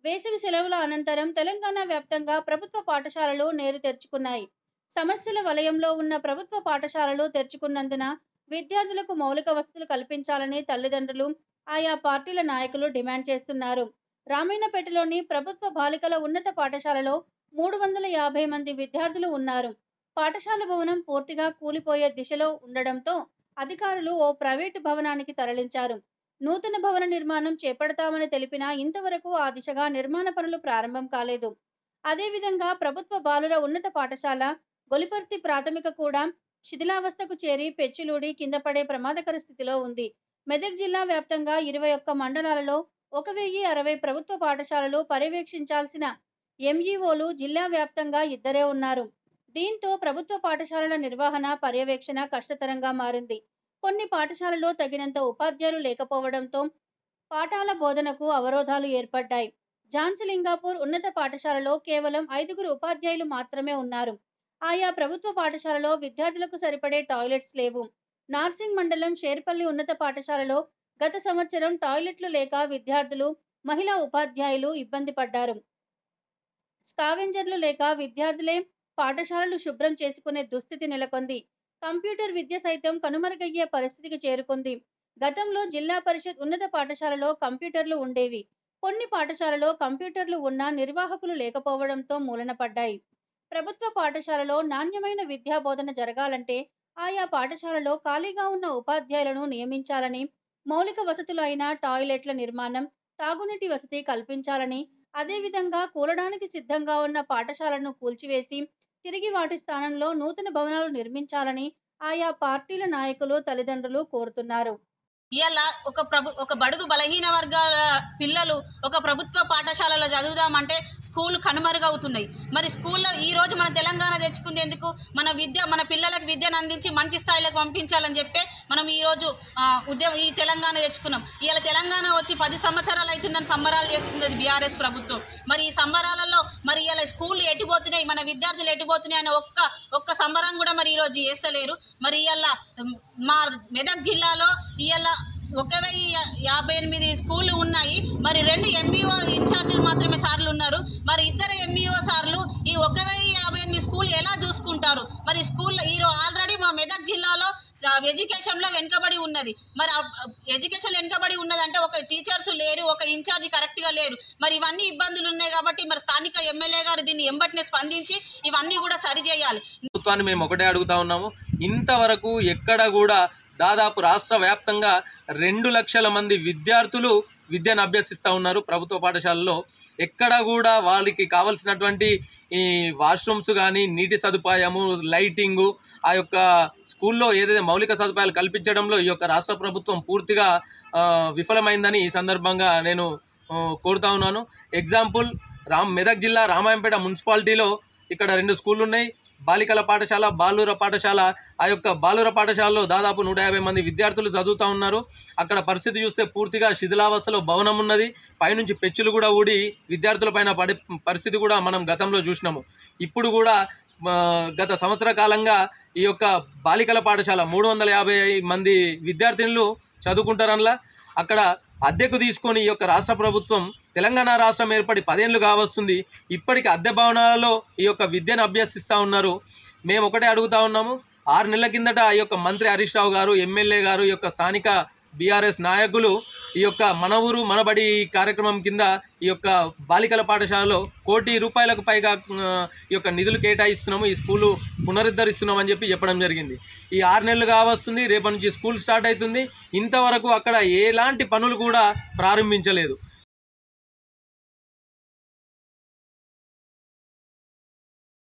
వేసవి సెలవుల అనంతరం తెలంగాణ వ్యాప్తంగా ప్రభుత్వ పాఠశాలలు నేరు తెరుచుకున్నాయి సమస్యల వలయంలో ఉన్న ప్రభుత్వ పాఠశాలలు తెరుచుకున్నందున విద్యార్థులకు మౌలిక వసతులు కల్పించాలని తల్లిదండ్రులు ఆయా పార్టీల నాయకులు డిమాండ్ చేస్తున్నారు రామాయణపేటలోని ప్రభుత్వ బాలికల ఉన్నత పాఠశాలలో మూడు వందల యాభై మంది విద్యార్థులు ఉన్నారు పాఠశాల భవనం పూర్తిగా కూలిపోయే దిశలో ఉండడంతో అధికారులు ఓ ప్రైవేటు భవనానికి తరలించారు నూతన భవన నిర్మాణం చేపడతామని తెలిపినా ఇంతవరకు ఆ దిశగా నిర్మాణ పనులు ప్రారంభం కాలేదు అదేవిధంగా ప్రభుత్వ బాలుర ఉన్నత పాఠశాల గొలిపర్తి ప్రాథమిక కూడా శిథిలావస్థకు చేరి పెచ్చులూడి కింద పడే ప్రమాదకర స్థితిలో ఉంది మెదక్ జిల్లా వ్యాప్తంగా ఇరవై ఒక్క మండలాలలో ఒక వెయ్యి అరవై ప్రభుత్వ పాఠశాలలు పర్యవేక్షించాల్సిన ఎంఈఓలు జిల్లా వ్యాప్తంగా ఇద్దరే ఉన్నారు దీంతో ప్రభుత్వ పాఠశాలల నిర్వహణ పర్యవేక్షణ కష్టతరంగా మారింది కొన్ని పాఠశాలలో తగినంత ఉపాధ్యాయులు లేకపోవడంతో పాఠాల బోధనకు అవరోధాలు ఏర్పడ్డాయి ఝాన్సీలింగాపూర్ ఉన్నత పాఠశాలలో కేవలం ఐదుగురు ఉపాధ్యాయులు మాత్రమే ఉన్నారు ఆయా ప్రభుత్వ పాఠశాలలో విద్యార్థులకు సరిపడే టాయిలెట్స్ లేవు నార్సింగ్ మండలం షేర్పల్లి ఉన్నత పాఠశాలలో గత సంవత్సరం టాయిలెట్లు లేక విద్యార్థులు మహిళా ఉపాధ్యాయులు ఇబ్బంది పడ్డారు స్కావెంజర్లు లేక విద్యార్థులే పాఠశాలలు శుభ్రం చేసుకునే దుస్థితి నెలకొంది కంప్యూటర్ విద్య సైతం కనుమరుగయ్యే పరిస్థితికి చేరుకుంది గతంలో జిల్లా పరిషత్ ఉన్నత పాఠశాలలో కంప్యూటర్లు ఉండేవి కొన్ని పాఠశాలలో కంప్యూటర్లు ఉన్నా నిర్వాహకులు లేకపోవడంతో మూలన పడ్డాయి ప్రభుత్వ పాఠశాలలో నాణ్యమైన విద్యా బోధన జరగాలంటే ఆయా పాఠశాలలో ఖాళీగా ఉన్న ఉపాధ్యాయులను నియమించాలని మౌలిక వసతులు అయిన టాయిలెట్ల నిర్మాణం తాగునీటి వసతి కల్పించాలని అదేవిధంగా కూలడానికి సిద్ధంగా ఉన్న పాఠశాలను కూల్చివేసి తిరిగి వాటి స్థానంలో నూతన భవనాలు నిర్మించాలని ఆయా పార్టీల నాయకులు తల్లిదండ్రులు కోరుతున్నారు ఇవాళ ఒక ప్రభు ఒక బడుగు బలహీన వర్గాల పిల్లలు ఒక ప్రభుత్వ పాఠశాలలో చదువుదామంటే స్కూల్ కనుమరుగవుతున్నాయి మరి స్కూల్లో ఈ రోజు మన తెలంగాణ తెచ్చుకుంది ఎందుకు మన విద్య మన పిల్లలకు విద్యను అందించి మంచి స్థాయిలోకి పంపించాలని చెప్పి మనం ఈ రోజు ఆ, ఉద్యమం ఈ తెలంగాణ తెచ్చుకున్నాం ఇవాళ తెలంగాణ వచ్చి పది సంవత్సరాలు అవుతుందని సంబరాలు చేస్తుంది బీఆర్ఎస్ ప్రభుత్వం మరి ఈ సంబరాలలో మరి ఇలా స్కూళ్ళు ఎట్టిపోతున్నాయి మన విద్యార్థులు ఎట్టిపోతున్నాయి అనే ఒక్క ఒక్క సంబరం కూడా మరి ఈరోజు చేస్తలేరు మరి ఇవాళ మా మెదక్ జిల్లాలో ఇవాళ ఒక వెయ్యి యా- యాభై ఎనిమిది స్కూళ్ళు ఉన్నాయి మరి రెండు ఎంఈఓ ఇన్ఛార్జీలు మాత్రమే సార్లు ఉన్నారు మరి ఇద్దరు ఎంఈఓ సార్లు ఈ ఒక వెయ్యి యాభై ఎనిమిది స్కూల్ ఎలా చూసుకుంటారు మరి స్కూల్ ఈ ఆల్రెడీ మా మెదక్ జిల్లాలో ఎడ్యుకేషన్లో వెనుకబడి ఉన్నది మరి ఎడ్యుకేషన్ వెనుకబడి ఉన్నదంటే ఒక టీచర్స్ లేరు ఒక ఇన్ఛార్జి కరెక్ట్గా లేరు మరి ఇవన్నీ ఇబ్బందులు ఉన్నాయి కాబట్టి మరి స్థానిక ఎమ్మెల్యే గారు దీన్ని ఎంబటినే స్పందించి ఇవన్నీ కూడా సరిచేయాలి ప్రభుత్వాన్ని మేము ఒకటే అడుగుతా ఉన్నాము ఇంతవరకు ఎక్కడ కూడా దాదాపు రాష్ట్ర వ్యాప్తంగా రెండు లక్షల మంది విద్యార్థులు విద్యను అభ్యసిస్తూ ఉన్నారు ప్రభుత్వ పాఠశాలలో ఎక్కడ కూడా వాళ్ళకి కావలసినటువంటి ఈ వాష్రూమ్స్ కానీ నీటి సదుపాయము లైటింగు ఆ యొక్క స్కూల్లో ఏదైతే మౌలిక సదుపాయాలు కల్పించడంలో ఈ యొక్క రాష్ట్ర ప్రభుత్వం పూర్తిగా ఆ, విఫలమైందని ఈ సందర్భంగా నేను ఆ, కోరుతా ఉన్నాను ఎగ్జాంపుల్ రామ్ మెదక్ జిల్లా రామాయంపేట మున్సిపాలిటీలో ఇక్కడ రెండు స్కూళ్ళు ఉన్నాయి బాలికల పాఠశాల బాలుర పాఠశాల ఆ యొక్క బాలుర పాఠశాలలో దాదాపు నూట యాభై మంది విద్యార్థులు చదువుతూ ఉన్నారు అక్కడ పరిస్థితి చూస్తే పూర్తిగా శిథిలావస్థలో భవనం ఉన్నది పైనుంచి పెచ్చులు కూడా ఊడి విద్యార్థుల పైన పడే పరిస్థితి కూడా మనం గతంలో చూసినాము ఇప్పుడు కూడా ఆ, గత సంవత్సర కాలంగా ఈ యొక్క బాలికల పాఠశాల మూడు వందల యాభై మంది విద్యార్థినులు చదువుకుంటారనలా అక్కడ అద్దెకు తీసుకొని ఈ యొక్క రాష్ట్ర ప్రభుత్వం తెలంగాణ రాష్ట్రం ఏర్పడి పదేళ్ళు కావస్తుంది ఇప్పటికి అద్దె భవనాలలో ఈ యొక్క విద్యను అభ్యసిస్తూ ఉన్నారు మేము ఒకటే అడుగుతా ఉన్నాము ఆరు నెలల కిందట ఈ యొక్క మంత్రి హరీష్ రావు గారు ఎమ్మెల్యే గారు ఈ యొక్క స్థానిక బీఆర్ఎస్ నాయకులు ఈ యొక్క మన ఊరు మనబడి కార్యక్రమం కింద ఈ యొక్క బాలికల పాఠశాలలో కోటి రూపాయలకు పైగా ఆ, ఈ యొక్క నిధులు కేటాయిస్తున్నాము ఈ స్కూలు పునరుద్ధరిస్తున్నాం అని చెప్పి చెప్పడం జరిగింది ఈ ఆరు నెలలు కావస్తుంది రేపటి నుంచి స్కూల్ స్టార్ట్ అవుతుంది ఇంతవరకు అక్కడ ఎలాంటి పనులు కూడా ప్రారంభించలేదు